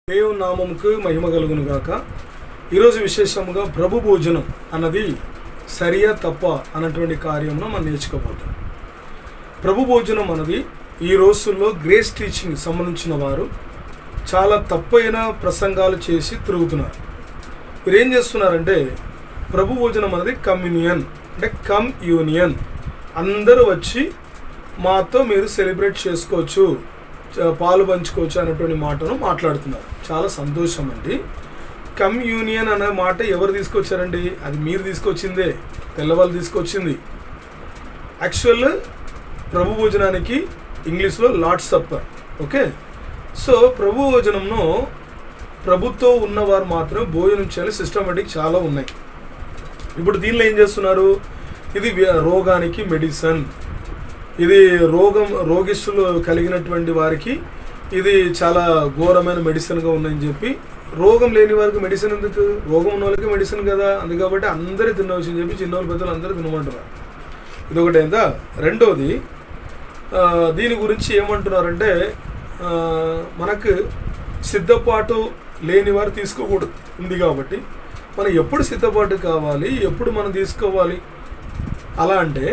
దేవు నామముకు మహిమ కలుగును గాక ఈరోజు విశేషముగా ప్రభు భోజనం అన్నది సరియా తప్ప అన్నటువంటి కార్యంలో మనం నేర్చుకోబోతాం ప్రభు భోజనం అన్నది ఈ రోజుల్లో గ్రేస్ టీచింగ్ సంబంధించిన వారు చాలా తప్పైన ప్రసంగాలు చేసి తిరుగుతున్నారు మీరు ఏం చేస్తున్నారంటే ప్రభు భోజనం అనేది కమ్యూనియన్ అంటే కమ్ యూనియన్ అందరూ వచ్చి మాతో మీరు సెలబ్రేట్ చేసుకోవచ్చు చ- పాలు పంచుకోవచ్చు అనేటువంటి మాటను మాట్లాడుతున్నారు చాలా సంతోషం అండి కమ్ యూనియన్ అనే మాట ఎవరు తీసుకొచ్చారండి అది మీరు తీసుకొచ్చిందే తెల్లవాళ్ళు తీసుకొచ్చింది యాక్చువల్ ప్రభు భోజనానికి ఇంగ్లీష్లో లార్డ్ సప్పర్ ఓకే సో ప్రభు భోజనంను ప్రభుత్వం ఉన్నవారు మాత్రం భోజనం చేయాలి సిస్టమేటిక్ చాలా ఉన్నాయి ఇప్పుడు దీనిలో ఏం చేస్తున్నారు ఇది వ్య- రోగానికి మెడిసిన్ ఇది రోగం రోగిస్తులు కలిగినటువంటి వారికి ఇది చాలా ఘోరమైన మెడిసిన్గా ఉందని చెప్పి రోగం లేని వారికి మెడిసిన్ ఎందుకు రోగం ఉన్న వాళ్ళకి మెడిసిన్ కదా అందు కాబట్టి అందరూ తినవచ్చు అని చెప్పి చిన్నవాళ్ళు పెద్దలు అందరూ తినమంటున్నారు ఇది ఒకటి అయిందా రెండోది ఆ, దీని గురించి ఏమంటున్నారంటే ఆ, మనకు సిద్ధపాటు లేని వారు తీసుకోకూడదు ఉంది కాబట్టి మనం ఎప్పుడు సిద్ధపాటు కావాలి ఎప్పుడు మనం తీసుకోవాలి అలా అంటే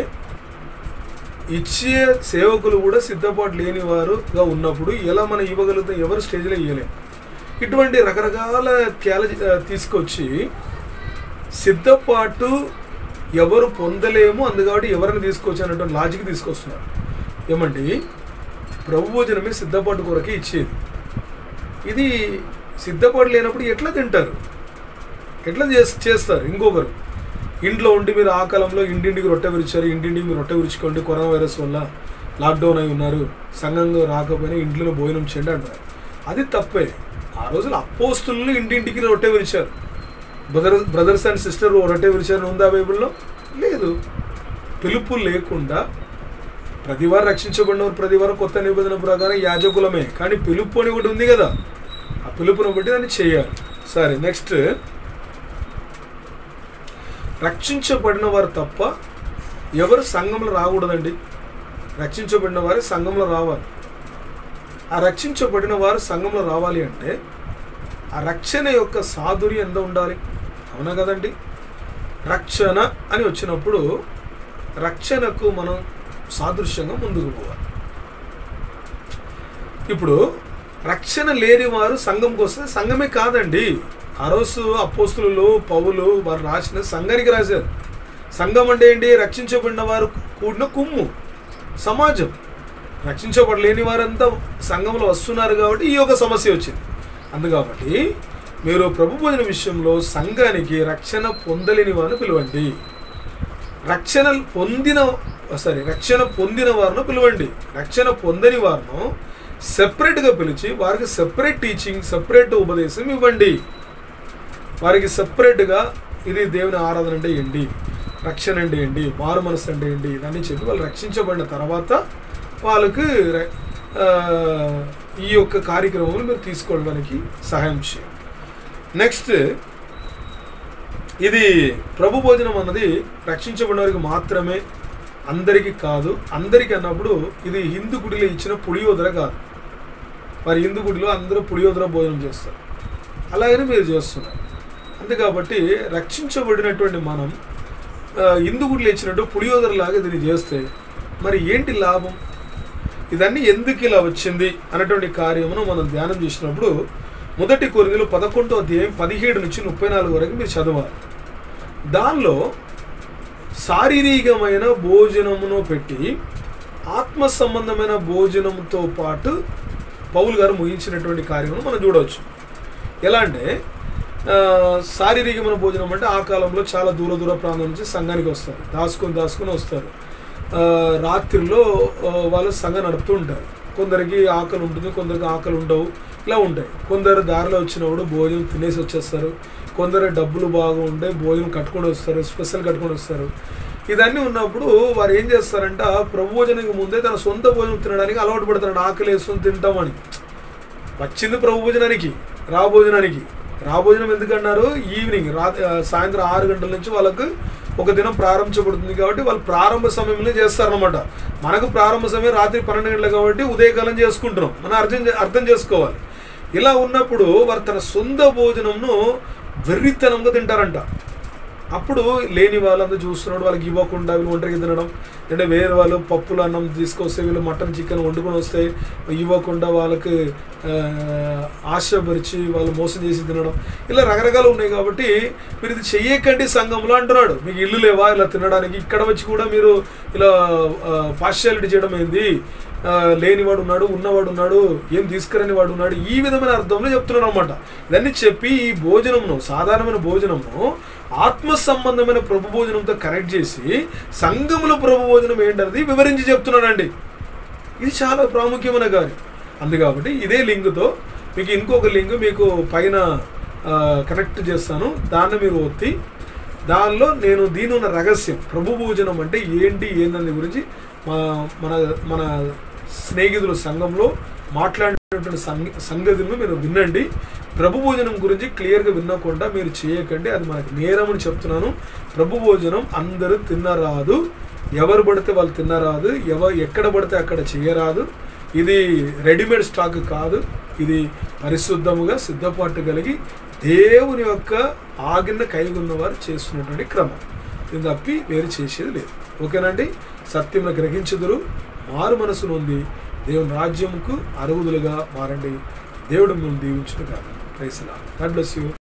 ఇచ్చే సేవకులు కూడా సిద్ధపాటు లేని వారుగా ఉన్నప్పుడు ఎలా మనం ఇవ్వగలుగుతాం ఎవరు స్టేజ్లో ఇవ్వలేం ఇటువంటి రకరకాల థియాలజీ తీసుకొచ్చి సిద్ధపాటు ఎవరు పొందలేము అందుకబట్టి ఎవరిని తీసుకొచ్చి అనేటువంటి లాజిక్ తీసుకొస్తున్నారు ఏమంటే ప్రభు భోజనమే సిద్ధపాటు కొరకే ఇచ్చేది ఇది సిద్ధపాటు లేనప్పుడు ఎట్లా తింటారు ఎట్లా చేస్ చేస్తారు ఇంకొకరు ఇంట్లో ఉండి మీరు ఆ కాలంలో ఇంటింటికి రొట్టె విరిచారు ఇంటింటికి మీరు రొట్టె విరుచుకోండి కరోనా వైరస్ వల్ల లాక్డౌన్ అయి ఉన్నారు సంఘంగా రాకపోయినా ఇంట్లో భోజనం చేయండి అంటారు అది తప్పే ఆ రోజులు అపోస్తులను ఇంటింటికి రొట్టె విరిచారు బ్రదర్ బ్రదర్స్ అండ్ సిస్టర్ రొట్టె విరిచారు ఉందా బైబిల్లో లేదు పిలుపు లేకుండా ప్రతివారు రక్షించబడినవారు ప్రతివారు కొత్త నిబంధన ప్రకారం యాజకులమే కానీ పిలుపు అని ఒకటి ఉంది కదా ఆ పిలుపుని బట్టి దాన్ని చేయాలి సరే నెక్స్ట్ రక్షించబడిన వారు తప్ప ఎవరు సంఘంలో రాకూడదండి రక్షించబడిన వారు సంఘంలో రావాలి ఆ రక్షించబడిన వారు సంఘంలో రావాలి అంటే ఆ రక్షణ యొక్క సాధుర్యం ఎంత ఉండాలి అవునా కదండి రక్షణ అని వచ్చినప్పుడు రక్షణకు మనం సాదృశ్యంగా ముందుకు పోవాలి ఇప్పుడు రక్షణ లేని వారు సంఘంకి వస్తే సంఘమే కాదండి ఆ రోజు అపోస్తులు పౌలు వారు రాసిన సంఘానికి రాశారు సంఘం అంటే ఏంటి రక్షించబడిన వారు కూడిన కుమ్ము సమాజం రక్షించబడలేని వారంతా సంఘంలో వస్తున్నారు కాబట్టి ఈ యొక్క సమస్య వచ్చింది అందుకాబట్టి మీరు ప్రభు భోజన విషయంలో సంఘానికి రక్షణ పొందలేని వారిని పిలవండి రక్షణ పొందిన సారీ రక్షణ పొందిన వారిని పిలవండి రక్షణ పొందని వారిను సెపరేట్గా పిలిచి వారికి సెపరేట్ టీచింగ్ సెపరేట్ ఉపదేశం ఇవ్వండి వారికి సెపరేట్గా ఇది దేవుని ఆరాధన అంటే ఏంటి రక్షణ అంటే ఏంటి మారు మనసు అంటే ఏంటి ఇదన్నీ చెప్పి వాళ్ళు రక్షించబడిన తర్వాత వాళ్ళకి ర- ఆ, ఈ యొక్క కార్యక్రమం మీరు తీసుకోవడానికి సహాయం చేయండి నెక్స్ట్ ఇది ప్రభు భోజనం అన్నది రక్షించబడిన వారికి మాత్రమే అందరికీ కాదు అందరికీ అన్నప్పుడు ఇది హిందూ గుడిలో ఇచ్చిన పులియోదర కాదు మరి హిందూ గుడిలో అందరూ పులియోదర భోజనం చేస్తారు అలాగనే మీరు చేస్తున్నారు అంతే కాబట్టి రక్షించబడినటువంటి మనం ఆ, హిందూ గుడిలో ఇచ్చినట్టు పులియోదర లాగా దీన్ని చేస్తే మరి ఏంటి లాభం ఇదన్నీ ఎందుకు ఇలా వచ్చింది అనేటువంటి కార్యమును మనం ధ్యానం చేసినప్పుడు మొదటి కొరిందులు పదకొండో అధ్యాయం పదిహేడు నుంచి ముప్పై నాలుగు వరకు మీరు చదవాలి దానిలో శారీరకమైన భోజనమును పెట్టి ఆత్మ సంబంధమైన భోజనంతో పాటు పౌలు గారు ముగించినటువంటి కార్యమును మనం చూడవచ్చు ఎలా అంటే ఆ, శారీరకమైన భోజనం అంటే ఆ కాలంలో చాలా దూర దూర ప్రాంతం నుంచి సంఘానికి వస్తారు దాచుకొని దాచుకొని వస్తారు ఆ, రాత్రిలో ఆ, వాళ్ళు సంఘం నడుపుతూ ఉంటారు కొందరికి ఆకలి ఉంటుంది కొందరికి ఆకలి ఉండవు ఇలా ఉంటాయి కొందరు దారిలో వచ్చినప్పుడు భోజనం తినేసి వచ్చేస్తారు కొందరు డబ్బులు బాగా ఉంటే భోజనం కట్టుకొని వస్తారు స్పెషల్ కట్టుకొని వస్తారు ఇదన్నీ ఉన్నప్పుడు వారు ఏం చేస్తారంట ప్రభు భోజనానికి ముందే తన సొంత భోజనం తినడానికి అలవాటు పడతారు ఆకలి వేసుకొని తింటామని వచ్చింది ప్రభు భోజనానికి రా భోజనానికి రా భోజనం ఎందుకన్నారు ఈవినింగ్ రా ఆ, సాయంత్రం ఆరు గంటల నుంచి వాళ్ళకు ఒక దినం ప్రారంభించబడుతుంది కాబట్టి వాళ్ళు ప్రారంభ సమయంలో చేస్తారనమాట మనకు ప్రారంభ సమయం రాత్రి పన్నెండు గంటలు కాబట్టి ఉదయకాలం చేసుకుంటున్నాం మనం అర్థం చే- అర్థం చేసుకోవాలి ఇలా ఉన్నప్పుడు వారు తన సొంత భోజనంను వెర్రితనంగా తింటారంట అప్పుడు లేని వాళ్ళంతా చూస్తున్నాడు వాళ్ళకి ఇవ్వకుండా వీళ్ళు ఒంటరికి తినడం అంటే వేరే వాళ్ళు పప్పులు అన్నం తీసుకొస్తే వీళ్ళు మటన్ చికెన్ వండుకొని వస్తే ఇవ్వకుండా వాళ్ళకి ఆ, ఆశపరిచి వాళ్ళు మోసం చేసి తినడం ఇలా రకరకాలు ఉన్నాయి కాబట్టి మీరు ఇది చెయ్యకండి సంఘంలో అంటున్నాడు మీకు ఇల్లు లేవా ఇలా తినడానికి ఇక్కడ వచ్చి కూడా మీరు ఇలా పార్షియాలిటీ చేయడం ఏంది ఆ, లేనివాడు ఉన్నాడు ఉన్నవాడు ఉన్నాడు ఏం తీసుకురని వాడు ఉన్నాడు ఈ విధమైన అర్థంలో చెప్తున్నాడు అనమాట ఇదన్నీ చెప్పి ఈ భోజనంను సాధారణమైన భోజనంను ఆత్మ సంబంధమైన ప్రభు భోజనంతో కనెక్ట్ చేసి సంఘములో ప్రభు భోజనం ఏంటన్నది వివరించి చెప్తున్నాడండి ఇది చాలా ప్రాముఖ్యమైన కార్యం అందు కాబట్టి ఇదే లింక్తో మీకు ఇంకొక లింక్ మీకు పైన కనెక్ట్ చేస్తాను దాన్ని మీరు ఒత్తి దానిలో నేను దీని ఉన్న రహస్యం ప్రభు భోజనం అంటే ఏంటి ఏందని గురించి మా మన మన స్నేహితుల సంఘంలో మాట్లాడినటువంటి సంగ సంగతులను మీరు వినండి ప్రభు భోజనం గురించి క్లియర్గా వినకుండా మీరు చేయకండి అది మనకి నేరం అని చెప్తున్నాను ప్రభు భోజనం అందరూ తినరాదు ఎవరు పడితే వాళ్ళు తినరాదు ఎవ ఎక్కడ పడితే అక్కడ చేయరాదు ఇది రెడీమేడ్ స్టాక్ కాదు ఇది పరిశుద్ధముగా సిద్ధపాటు కలిగి దేవుని యొక్క ఆజ్ఞ కలిగి ఉన్నవారు చేస్తున్నటువంటి క్రమం ఇది తప్పి వేరు చేసేది లేదు ఓకేనండి సత్యమును గ్రహించుదురు మారు మనసు నొంది దేవుని రాజ్యముకు అరుగుదులుగా మారండి దేవుడు మిమ్మల్ని దీవించును కాదు ప్రైసలా గాడ్ బ్లెస్ యూ